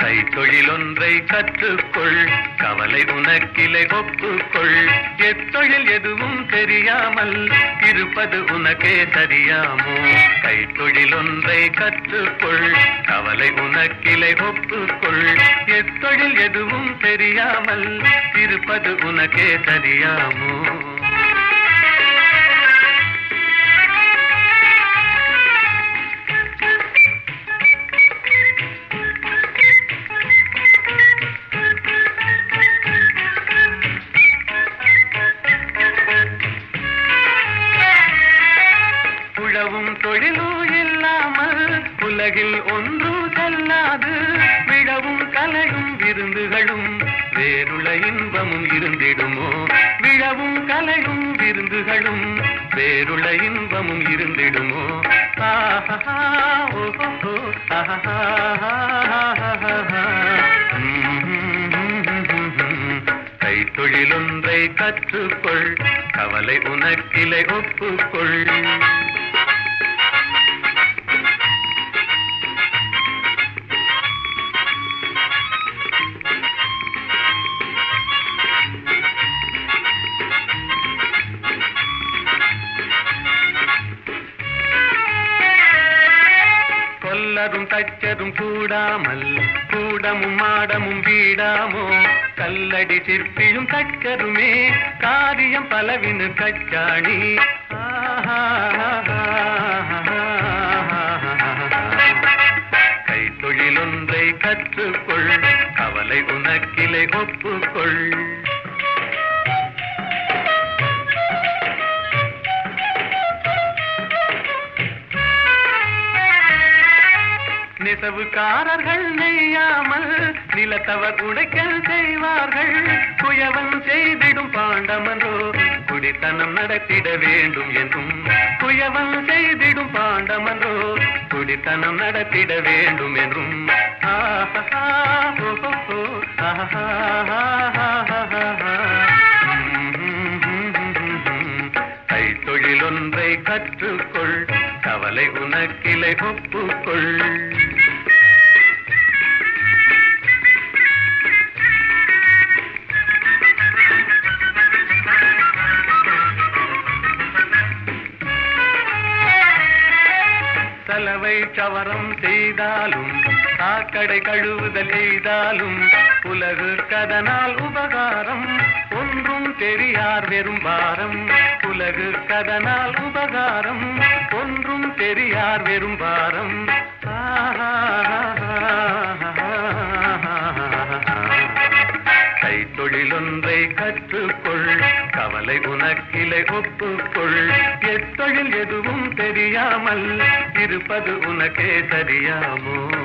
கைத்தொழில் ஒன்றை கற்றுக்கொள் கவலை உனக்கிலை ஒப்புக்கொள் எத்தொழில் எதுவும் தெரியாமல் இருப்பது உனக்கே தெரியாமோ கைத்தொழில் ஒன்றை கற்றுக்கொள் கவலை உனக்கிலை ஒப்புக்கொள் எத்தொழில் எதுவும் தெரியாமல் இருப்பது உனக்கே தெரியாமோ உழவும் தொழிலும் இல்லாமல் உலகில் ஒன்று செல்லாது விழவும் கலையும் விருந்துகளும் வேறுள இன்பமும் இருந்திடுமோ விழவும் கலையும் விருந்துகளும் வேறுள இன்பமும் இருந்திடுமோ ஆஹா ஓஹோ ஆஹா கைத்தொழிலொன்றை கற்றுக்கொள் கவலை உனக்கிலை ஒப்புக்கொள் கொல்லரும் தச்சரும் கூடாமல் கூடமும் மாடமும் வீடாமோ கல்லடி சிற்பியும் தச்சருமே காரியம் பலவினு கச்சாணி கைத்தொழிலொன்றை கற்றுக்கொள் கவலை உனக்கிலை ஒப்புக்கொள் நெசவுக்காரர்கள் நெய்யாமல் நிலத்தவர் உடைக்கல் செய்வார்கள் குயவன் செய்திடும் பாண்டமன்றோ குடித்தனம் நடத்திட வேண்டும் என்றும் குயவன் செய்திடும் பாண்டமன்றோ குடித்தனம் நடத்திட வேண்டும் என்றும் ஆஹா ஓஹோ ஆஹா கைத்தொழிலொன்றை கற்றுக்கொள் கவலை உனக்கிலை ஒப்புக்கொள் சலவை சவரம் செய்தாலும் சாக்கடை கழுவுதல் செய்தாலும் உலகு கதனால் உபகாரம் ஒன்றும் தெரியார் வெறும் பாரம் உலகு கதனால் உபகாரம் ஒன்றும் தெரியார் வெறும் பாரம் கைத்தொழிலொன்றை கற்றுக்கொள் கவலை உனக்கிலை ஒப்புக்கொள் எத்தொழில் எதுவும் தெரியாமல் இருப்பது உனக்கே தெரியாமோ